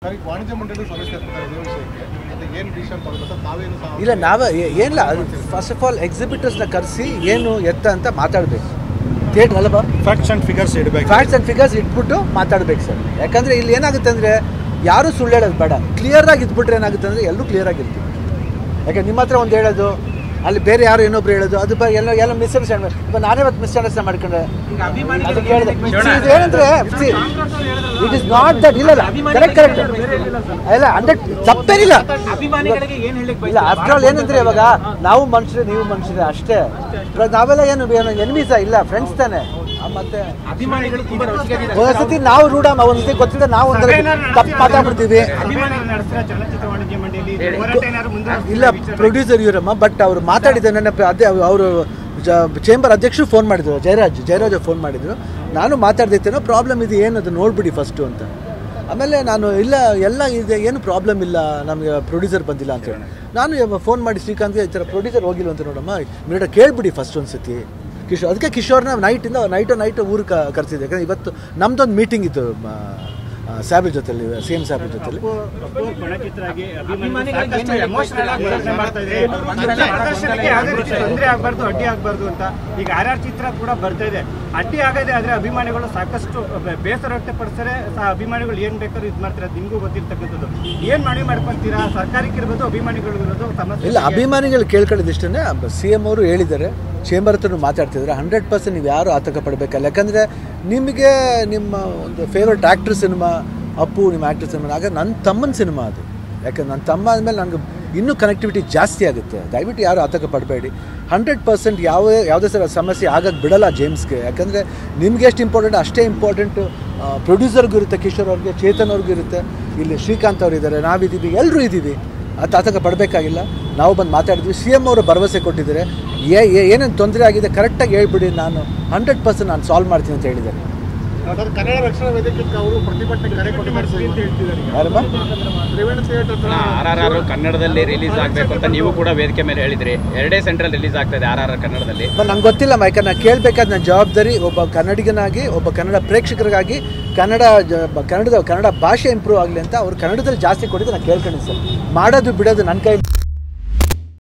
Sir ಈಗ ವಾಣಿಜ್ಯ ಮಂಡಳಿ ಸದಸ್ಯ ಇರ್ತಾರೆ ಇದೇ ವಿಷಯಕ್ಕೆ ಮತ್ತೆ ಏನು ಡಿಸಿಷನ್ ತಗೋಬೇಕು ಸರ್ ತಾವೇನು ಸಹ ಇಲ್ಲ ನಾವೇ ಏ- ಏನಿಲ್ಲ ಅದು ಫಸ್ಟ್ ಆಫ್ ಆಲ್ ಎಕ್ಸಿಬಿಟರ್ಸ್ನ ಕರೆಸಿ ಏನು ಎತ್ತ ಅಂತ ಮಾತಾಡಬೇಕು ಥಿಯೇಟ್ರ್ ಅಲ್ಲಪ್ಪ ಫ್ಯಾಕ್ಟ್ಸ್ ಅಂಡ್ ಫಿಗರ್ಸ್ ಇಡಬೇಕು ಫ್ಯಾಕ್ಟ್ಸ್ ಆ್ಯಂಡ್ ಫಿಗರ್ಸ್ ಇಟ್ಬಿಟ್ಟು ಮಾತಾಡ್ಬೇಕು ಸರ್ ಯಾಕಂದರೆ ಇಲ್ಲಿ ಏನಾಗುತ್ತೆ ಅಂದರೆ ಯಾರೂ ಸುಳ್ಳು ಹೇಳೋದು ಬೇಡ ಕ್ಲಿಯರಾಗಿ ಇದ್ಬಿಟ್ರೆ ಏನಾಗುತ್ತೆ ಅಂದರೆ ಎಲ್ಲರೂ ಕ್ಲಿಯರ್ ಆಗಿರ್ತೀವಿ ಯಾಕೆ ನಿಮ್ಮ ಹತ್ರ ಒಂದು ಹೇಳೋದು ಅಲ್ಲಿ ಬೇರೆ ಯಾರು ಇನ್ನೊಬ್ರು ಹೇಳೋದು ಅದು ಬ- ಎಲ್ಲ ಎಲ್ಲ ಮಿಸ್ಅಂಡರ್ಸ್ಟ್ಯಾಂಡ್ ಇವಾಗ ನಾನೇ ಇವತ್ತು ಮಿಸ್ಅಂಡರ್ಸ್ಟ್ಯಾಂಡ್ ಮಾಡ್ಕೊಂಡೆ ಅದು ಕೇಳಿದೆ ಇದು ಏನಂದ್ರೆ ಇಟ್ ಇಸ್ ನಾಟ್ ದಟ್ ಇಲ್ಲ ಕರೆಕ್ಟ್ ಕರೆಕ್ಟ್ ಇಲ್ಲ ಹಂಡ್ರೆಡ್ ತಪ್ಪೇನಿಲ್ಲ ಅಭಿಮಾನಿಗಳಿಗೆ ಏನ್ ಹೇಳಕ್ ಇಲ್ಲ ಆಫ್ಟರ್ ಆಲ್ ಏನಂದ್ರೆ ಇವಾಗ ನಾವು ಮನುಷ್ಯರೇ ನೀವು ಮನುಷ್ಯರೇ ಅಷ್ಟೇ ಇವಾಗ ನಾವೆಲ್ಲ ಏನು ಏನು ಎನ್ಮೀಸ ಇಲ್ಲ ಫ್ರೆಂಡ್ಸ್ ತಾನೆ ಆ, ಮತ್ತೆ ಅಭಿಮಾನಿಗಳು ತುಂಬಾ ರಸಿಕರಿದ್ದಾರೆ. ಒಂದ್ಸತಿ ನಾವು ರೂಢ ಒಂದ್ಸತಿ ಗೊತ್ತಿಲ್ಲ ನಾವು ಒಂಥರ ತಪ್ಪು ಮಾತಾಡ್ಬಿಡ್ತೀವಿ ಅಭಿಮಾನಿಗಳು ನಡೆಸಿದ ಚಲನಚಿತ್ರ ವಾಣಿಜ್ಯ ಮಂಡಳಿಯಲ್ಲಿ ಹೋರಾಟ ಏನಾದ್ರು ಮುಂದುವರಿಸ್ತೀರಾ ಇಲ್ಲ ವಿಚಾರ? ಪ್ರೊಡ್ಯೂಸರ್ ಇವರಮ್ಮ ಬಟ್ ಅವ್ರು ಮಾತಾಡಿದ್ದೆ ನನ್ನ ಪ್ರ- ಅದೇ ಅವರು ಚೇಂಬರ್ ಅಧ್ಯಕ್ಷರು ಫೋನ್ ಮಾಡಿದ್ರು ಜಯರಾಜ್ ಜಯರಾಜ್ ಫೋನ್ ಮಾಡಿದ್ರು ನಾನು ಮಾತಾಡ್ದಿತ್ತೇನೋ ಪ್ರಾಬ್ಲಮ್ ಇದೆ ಏನು ಅದು ನೋಡ್ಬಿಡಿ ಫಸ್ಟು ಅಂತ ಆಮೇಲೆ ನಾನು ಇಲ್ಲ ಎಲ್ಲ ಇದೆ ಏನು ಪ್ರಾಬ್ಲಮ್ ಇಲ್ಲ ನಮಗೆ ಪ್ರೊಡ್ಯೂಸರ್ ಬಂದಿಲ್ಲ ಅಂತ ಹೇಳಿ ನಾನು ಫೋನ್ ಮಾಡಿ ಶ್ರೀಕಾಂತ್ಗೆ ಈ ಥರ ಪ್ರೊಡ್ಯೂಸರ್ ಹೋಗಿಲ್ಲ ಅಂತ ನೋಡಮ್ಮ ಮಿನಿಟ ಕೇಳ್ಬಿಡಿ ಫಸ್ಟ್ ಒಂದು ಸತಿ ಕಿಶೋರ್ ಅದಕ್ಕೆ ಕಿಶೋರ್ನ ನೈಟಿಂದ ನೈಟು ನೈಟು ಊರಿಗೆ ಕ ಕರೆಸಿದ್ದೆ ಯಾಕಂದ್ರೆ ಇವತ್ತು ನಮ್ದೊಂದು ಮೀಟಿಂಗ್ ಇತ್ತು ಸಾಬ್ರ ಜೊತೆಲಿ ಸಿ ಎಂ ಸಾಬ್ರ ಜೊತೆಲಿ ಅಪ್ಪು ಅಪ್ಪು ಕೊಳಚಿತ್ರ ಆಗಿ ಅಭಿಮಾನಿಗಳು ಸಾಕಷ್ಟು ಎಮೋಷನಲ್ ಆಗಿ ಪ್ರದರ್ಶನ ಮಾಡ್ತಾ ಇದೆ ಪ್ರದರ್ಶನಕ್ಕೆ ಯಾವುದೇ ರೀತಿ ತೊಂದರೆ ಆಗಬಾರ್ದು ಅಡ್ಡಿ ಆಗಬಾರ್ದು ಅಂತ ಈಗ ಆರ್ ಆರ್ ಚಿತ್ರ ಕೂಡ ಬರ್ತಾ ಇದೆ ಅಡ್ಡಿ ಆಗದೆ ಆದ್ರೆ ಅಭಿಮಾನಿಗಳು ಸಾಕಷ್ಟು ಬೆ- ಬೇಸರ ವ್ಯಕ್ತಪಡಿಸ್ತಾರೆ ಸ- ಅಭಿಮಾನಿಗಳು ಏನ್ ಬೇಕಾದ್ರೂ ಇದು ಮಾಡ್ತಾರೆ ಅದು ನಿಮಗೂ ಗೊತ್ತಿರ್ತಕ್ಕಂಥದ್ದು ಏನ್ ಮಾಡಿ ಮಾಡ್ಕೊಂತೀರಾ ಸರ್ಕಾರಕ್ಕೆ ಇರ್ಬೋದು ಅಭಿಮಾನಿಗಳು ಇರೋದು ಸಮಸ್ಯೆ ಇಲ್ಲ ಅಭಿಮಾನಿಗಳು ಕೇಳ್ಕೊಳ್ಳೋದಿಷ್ಟೇ ಸಿ ಎಮ್ ಅವರು ಹೇಳಿದ್ದಾರೆ ಚೇಂಬರ್ ಹತ್ರ ಮಾತಾಡ್ತಿದ್ದಾರೆ ಹಂಡ್ರೆಡ್ ಪರ್ಸೆಂಟ್ ನೀವು ಯಾರು ಆತಂಕ ಪಡಬೇಕಲ್ಲ ಯಾಕಂದರೆ ನಿಮಗೆ ನಿಮ್ಮ ಒಂದು ಫೇವ್ರೆಟ್ ಆ್ಯಕ್ಟ್ರ್ ಸಿನಿಮಾ ಅಪ್ಪು ನಿಮ್ಮ ಆ್ಯಕ್ಟ್ರ್ ಸಿನಿಮಾ ಆಗ ನನ್ನ ತಮ್ಮನ ಸಿನಿಮಾ ಅದು ಯಾಕಂದ್ರೆ ನನ್ನ ತಮ್ಮ ಆದಮೇಲೆ ನನಗೆ ಇನ್ನೂ ಕನೆಕ್ಟಿವಿಟಿ ಜಾಸ್ತಿ ಆಗುತ್ತೆ ದಯವಿಟ್ಟು ಯಾರು ಆತಂಕ ಪಡಬೇಡಿ ಹಂಡ್ರೆಡ್ ಪರ್ಸೆಂಟ್ ಯಾವ ಯಾವುದೇ ಸಲ ಸಮಸ್ಯೆ ಆಗಕ್ಕೆ ಬಿಡಲ್ಲ ಜೇಮ್ಸ್ಗೆ ಯಾಕಂದರೆ ನಿಮ್ಗೆ ಎಷ್ಟು ಇಂಪಾರ್ಟೆಂಟ್ ಅಷ್ಟೇ ಇಂಪಾರ್ಟೆಂಟು ಪ್ರೊಡ್ಯೂಸರ್ಗೂ ಇರುತ್ತೆ ಕಿಶೋರ್ ಅವ್ರಿಗೆ ಚೇತನ್ ಅವ್ರಿಗೂ ಇರುತ್ತೆ ಇಲ್ಲಿ ಶ್ರೀಕಾಂತ್ ಅವ್ರು ಇದ್ದಾರೆ ನಾವಿದ್ದೀವಿ ಎಲ್ಲರೂ ಇದ್ದೀವಿ ಅದು ಆತಂಕ ಪಡಬೇಕಾಗಿಲ್ಲ ನಾವು ಬಂದು ಮಾತಾಡಿದ್ವಿ ಸಿ ಎಮ್ ಅವರು ಭರವಸೆ ಕೊಟ್ಟಿದ್ದಾರೆ ಏ ಏ- ಏನೇನು ತೊಂದರೆ ಆಗಿದೆ ಕರೆಕ್ಟಾಗಿ ಹೇಳ್ಬಿಡಿ ನಾನು ಹಂಡ್ರೆಡ್ ಪರ್ಸೆಂಟ್ ನಾನು ಸಾಲ್ವ್ ಮಾಡ್ತೀನಿ ಅಂತ ಹೇಳಿದ್ದಾರೆ ಸರ್ ಕನ್ನಡ ರಕ್ಷಣಾ ವೇದಿಕೆಗೆ ಅವರು ಪ್ರತಿಭಟನೆ ಕರೆ ಕೊಟ್ಟಿದ್ದಾರೆ ಸರ್ ಇವತ್ತು. ಯಾರಮ್ಮ ತ್ರಿವೇಣಿ ಥಿಯೇಟರ್ ಹತ್ರ ಆರ್ ಆರ್ ಆರ್ ಕನ್ನಡದಲ್ಲಿ ರಿಲೀಸ್ ಆಗಬೇಕು ಅಂತ ನೀವು ಕೂಡ ವೇದಿಕೆ ಮೇಲೆ ಹೇಳಿದ್ರಿ ಎರಡೇ ಸೆಂಟ್ರಲ್ ರಿಲೀಸ್ ಆಗ್ತಾ ಇದೆ ಆರ್ ಆರ್ ಆರ್ ಕನ್ನಡದಲ್ಲಿ ನಂಗೆ ಗೊತ್ತಿಲ್ಲ ಮೈಕ ನಾನು ಕೇಳಬೇಕಾದ ನನ್ನ ಜವಾಬ್ದಾರಿ ಒಬ್ಬ ಕನ್ನಡಿಗನಾಗಿ ಒಬ್ಬ ಕನ್ನಡ ಪ್ರೇಕ್ಷಕರಿಗಾಗಿ ಕನ್ನಡ ಜ- ಬ- ಕನ್ನಡದ ಕನ್ನಡ ಭಾಷೆ ಇಂಪ್ರೂವ್ ಆಗಲಿ ಅಂತ ಅವ್ರು ಕನ್ನಡದಲ್ಲಿ ಜಾಸ್ತಿ ಕೊಟ್ಟಿದ್ದು ನಾನು ಕೇಳ್ಕೊಂಡಿದ್ದೀನಿ ಸರ್ ಮಾಡೋದು ಬಿಡೋದು ನನ್ನ ಕೈ